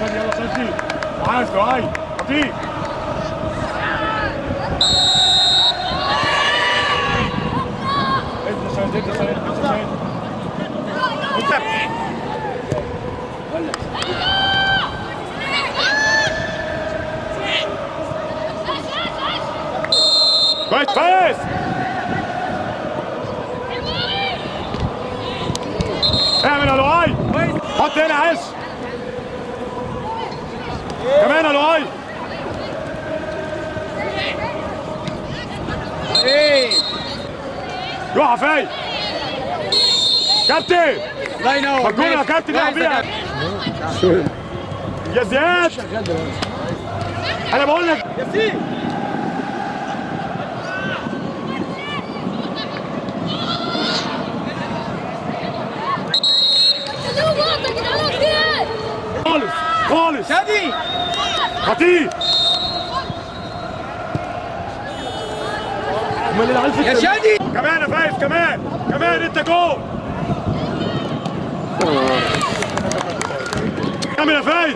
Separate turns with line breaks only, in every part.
شادي يلا شادي معاذ لؤي خطيب ادي شادي ادي شادي ادي شادي كويس كويس اعمل يا لؤي حط هنا عش كمان يا لؤي يقع فاي كابتن
الله ينور
مجنون يا كابتن يا بيها يا زياد انا بقول لك خالص خالص
شادي
خطيب امال العيال في
يا شادي
كمان يا فايز كمان كمان انت جول كمل يا فايز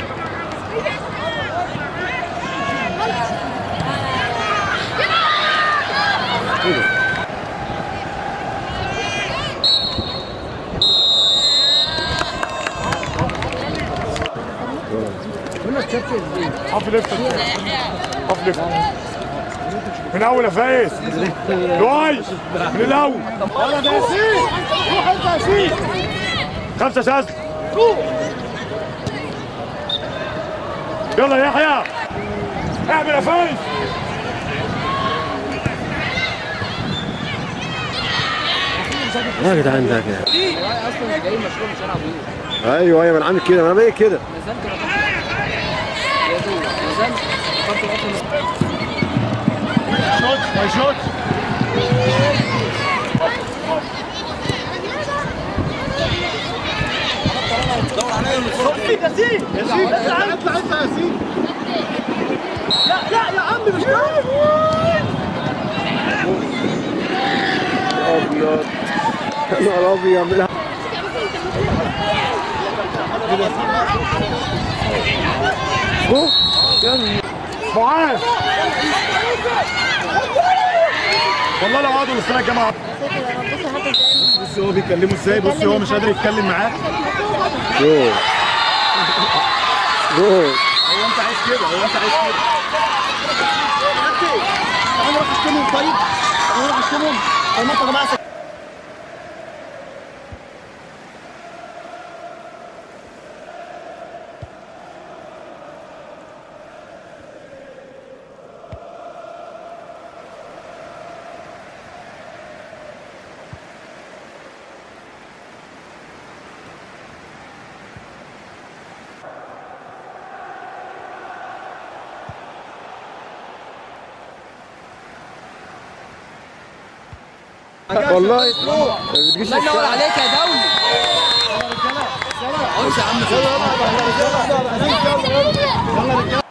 حف لفت حف لفت من اول يا فايز لؤي من الاول
يلا ده ياسين روح انت يا ياسين
خمسة شاذ يلا يا يحيى اعمل يا فايز
يا جدعان ده كده
اصلا جاي مشروع مش انا عبيط
ايوه ايوه انا عامل كده انا بعمل كده
نزلت نزلت خدت الرقم
شوت ماي شوت
ياسين ياسين اطلع اطلع انت يا ياسين لا لا يا عم مش كده
ابيض يا نهار ابيض لا أوه. يلا.
معاذ والله لو قعدوا السنه الجامعه بص هو بيكلمه ازاي بص هو مش قادر يتكلم معاه
جول جول
هو انت عايز كده هو انت عايز كده
انا اروح اشتمهم طيب انا اروح اشتمهم طب ما انتوا يا جماعه
والله ما بتجيش
الله ينور عليك يا دولي خش يا عم